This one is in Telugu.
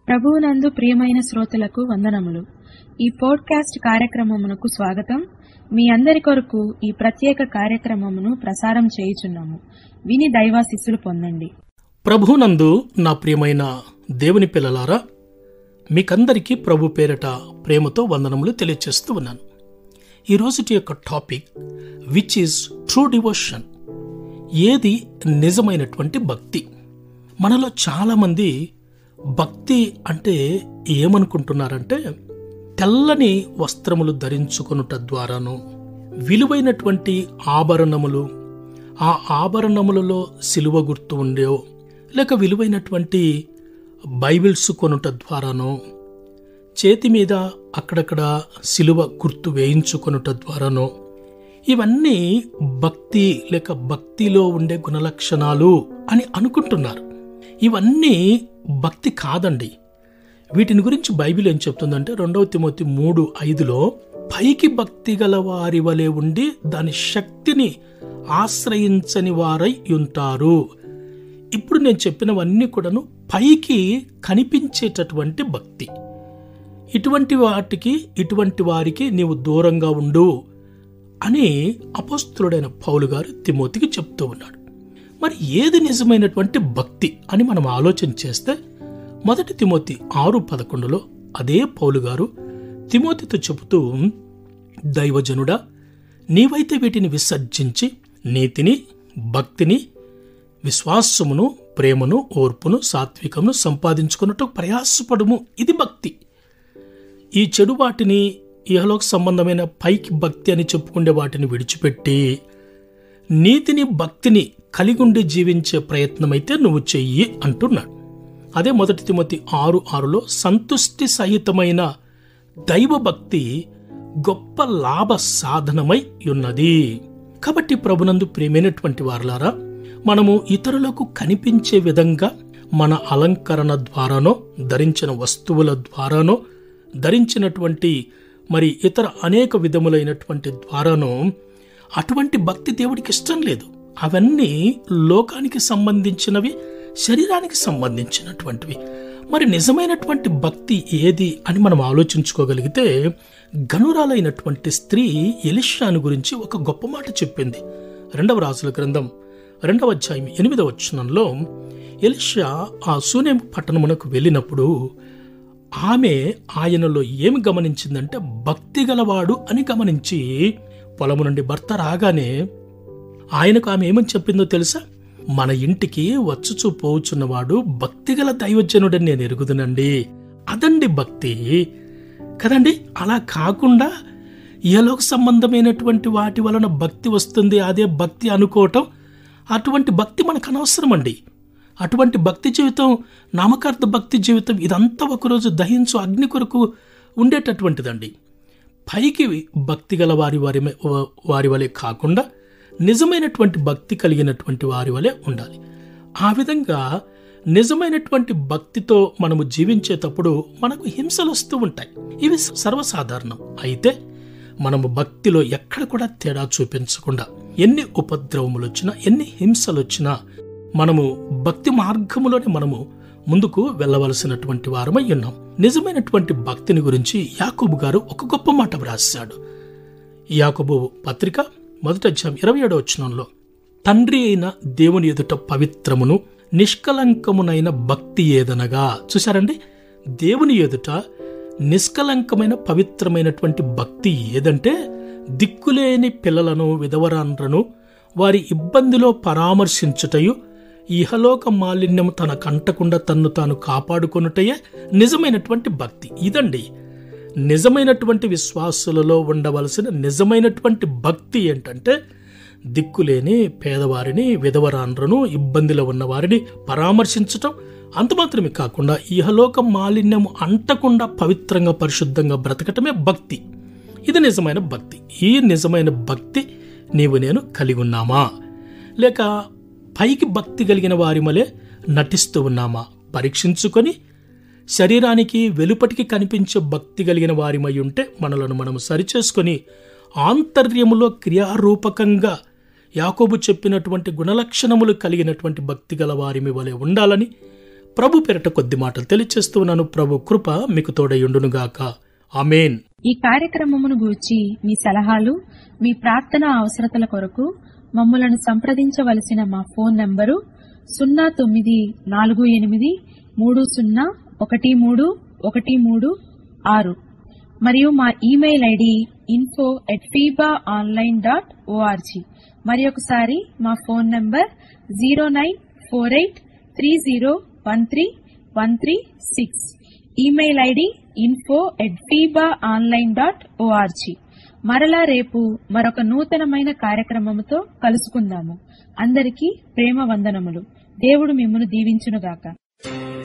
ప్రభువునందు ప్రియమైన శ్రోతలకు వందనములు ఈ పోడ్కాస్ట్ కార్యక్రమమునకు స్వాగతం మీ అందరి కొరకు ఈ ప్రత్యేక కార్యక్రమమును ప్రసారం చేయుచున్నాము విని దైవాశిస్సులు పొందండి ప్రభునందు నా ప్రియమైన దేవుని పిల్లలారా మీకందరికీ ప్రభు పేరట ప్రేమతో వందనములు తెలియచేస్తూ ఉన్నాను ఈ రోజుటి యొక్క topic which is true devotion ఏది నిజమైనటువంటి భక్తి మనలో చాలామంది భక్తి అంటే ఏమనుకుంటున్నారంటే తెల్లని వస్త్రములు ధరించుకొనుట ద్వారాను విలువైనటువంటి ఆభరణములు ఆ ఆభరణములలో సిలువ గుర్తు ఉండేవో లేక విలువైనటువంటి బైబిల్స్ కొనుట ద్వారానో చేతి మీద అక్కడక్కడ సిలువ గుర్తు వేయించుకొనుట ద్వారానో ఇవన్నీ భక్తి లేక భక్తిలో ఉండే గుణలక్షణాలు అని అనుకుంటున్నారు ఇవన్నీ భక్తి కాదండి వీటిని గురించి బైబిల్ ఏం చెప్తుందంటే రెండవ తిమోతి మూడు ఐదులో పైకి భక్తి గల వారి వలె ఉండి దాని శక్తిని ఆశ్రయించని వారై ఉంటారు ఇప్పుడు నేను చెప్పినవన్నీ కూడాను పైకి కనిపించేటటువంటి భక్తి ఇటువంటి వాటికి ఇటువంటి వారికి నీవు దూరంగా ఉండు అని అపస్తుడైన పౌలు గారు తిమోతికి చెప్తూ ఉన్నాడు మరి ఏది నిజమైనటువంటి భక్తి అని మనం ఆలోచన చేస్తే మొదటి తిమోతి ఆరు పదకొండులో అదే పౌలు గారు తిమోతితో చెబుతూ దైవజనుడా నీవైతే వీటిని విసర్జించి నీతిని భక్తిని విశ్వాసమును ప్రేమను ఓర్పును సాత్వికమును సంపాదించుకున్నట్టు ప్రయాసపడుము ఇది భక్తి ఈ చెడు వాటిని ఇహలోక సంబంధమైన పైకి భక్తి అని చెప్పుకునే వాటిని విడిచిపెట్టి నీతిని భక్తిని కలిగుండి జీవించే ప్రయత్నమైతే నువ్వు చెయ్యి అంటున్నాడు అదే మొదటి తిమోతి ఆరు ఆరులో సంతుష్టి సహితమైన దైవభక్తి గొప్ప లాభ సాధనమై ఉన్నది కాబట్టి ప్రభునందు ప్రేమైనటువంటి వారలారా మనము ఇతరులకు కనిపించే విధంగా మన అలంకరణ ద్వారానో ధరించిన వస్తువుల ద్వారానో ధరించినటువంటి మరి ఇతర అనేక విధములైనటువంటి ద్వారానో అటువంటి భక్తి దేవుడికి ఇష్టం లేదు అవన్నీ లోకానికి సంబంధించినవి శరీరానికి సంబంధించినటువంటివి మరి నిజమైనటువంటి భక్తి ఏది అని మనం ఆలోచించుకోగలిగితే గనురాలైనటువంటి స్త్రీ ఎలిషాను గురించి ఒక గొప్ప మాట చెప్పింది రెండవ రాజుల గ్రంథం రెండవ అధ్యాయం ఎనిమిదవ వచనంలో ఎలిషా ఆ సూనేం పట్టణమునకు వెళ్ళినప్పుడు ఆమె ఆయనలో ఏమి గమనించిందంటే భక్తి గలవాడు అని గమనించి పొలము నుండి భర్త రాగానే ఆయనకు ఆమె ఏమని చెప్పిందో తెలుసా మన ఇంటికి వచ్చుచూ పోవుచున్నవాడు భక్తిగల దైవజనుడని నేను ఎరుగుదునండి అదండి భక్తి కదండి అలా కాకుండా ఏలోక సంబంధమైనటువంటి వాటి వలన భక్తి వస్తుంది అదే భక్తి అనుకోవటం అటువంటి భక్తి మనకు అనవసరం అండి అటువంటి భక్తి జీవితం నామకార్థ భక్తి జీవితం ఇదంతా ఒకరోజు దహించు అగ్ని కొరకు ఉండేటటువంటిదండి పైకి భక్తి గల వారి వారి వారి వలె కాకుండా నిజమైనటువంటి భక్తి కలిగినటువంటి వారి వలె ఉండాలి ఆ విధంగా నిజమైనటువంటి భక్తితో మనము జీవించేటప్పుడు మనకు హింసలు వస్తూ ఉంటాయి ఇవి సర్వసాధారణం అయితే మనము భక్తిలో ఎక్కడ కూడా తేడా చూపించకుండా ఎన్ని ఉపద్రవములు వచ్చినా ఎన్ని హింసలు వచ్చినా మనము భక్తి మార్గములోనే మనము ముందుకు వెళ్ళవలసినటువంటి వారమై ఉన్నాం నిజమైనటువంటి భక్తిని గురించి యాకూబు గారు ఒక గొప్ప మాట వ్రాశాడు యాకూబు పత్రిక మొదటి అధ్యాయం ఇరవై ఏడవ వచనంలో తండ్రి అయిన దేవుని ఎదుట పవిత్రమును నిష్కలంకమునైన భక్తి ఏదనగా చూసారండి దేవుని ఎదుట నిష్కలంకమైన పవిత్రమైనటువంటి భక్తి ఏదంటే దిక్కులేని పిల్లలను విధవరాన్లను వారి ఇబ్బందిలో పరామర్శించుటయు ఇహలోక మాలిన్యం తన కంటకుండా తన్ను తాను కాపాడుకొనుటయే నిజమైనటువంటి భక్తి ఇదండి నిజమైనటువంటి విశ్వాసులలో ఉండవలసిన నిజమైనటువంటి భక్తి ఏంటంటే దిక్కులేని పేదవారిని విధవరాన్లను ఇబ్బందిలో ఉన్నవారిని పరామర్శించటం అంత మాత్రమే కాకుండా ఇహలోక మాలిన్యం అంటకుండా పవిత్రంగా పరిశుద్ధంగా బ్రతకటమే భక్తి ఇది నిజమైన భక్తి ఈ నిజమైన భక్తి నీవు నేను కలిగి ఉన్నామా లేక పైకి భక్తి కలిగిన వారి మలే నటిస్తూ ఉన్నామా పరీక్షించుకొని శరీరానికి వెలుపటికి కనిపించే భక్తి కలిగిన వారిమై ఉంటే మనలను మనం సరిచేసుకొని ఆంతర్యములో క్రియారూపకంగా యాకోబు చెప్పినటువంటి గుణలక్షణములు కలిగినటువంటి భక్తి గల వారిమి వలె ఉండాలని ప్రభు పేరట కొద్ది మాటలు తెలియచేస్తూ ఉన్నాను ప్రభు కృప మీకు తోడయుండునుగాక ఆమెన్ ఈ కార్యక్రమమును గూర్చి మీ సలహాలు మీ ప్రార్థన అవసరతల కొరకు మమ్మలను సంప్రదించవలసిన మా ఫోన్ నంబరు సున్నా తొమ్మిది నాలుగు ఎనిమిది మూడు సున్నా ఒకటి మూడు ఒకటి మూడు ఆరు మరియు మా email ID info at feeba online dot O R G మరి ఒకసారి మా phone number zero nine four eight three zero one three one three six email ID info at feeba online dot O R G మరలా రేపు మరొక నూతనమైన కార్యక్రమముతో కలుసుకుందాము అందరికీ ప్రేమ వందనములు దేవుడు మిమ్మను దీవించునుగాక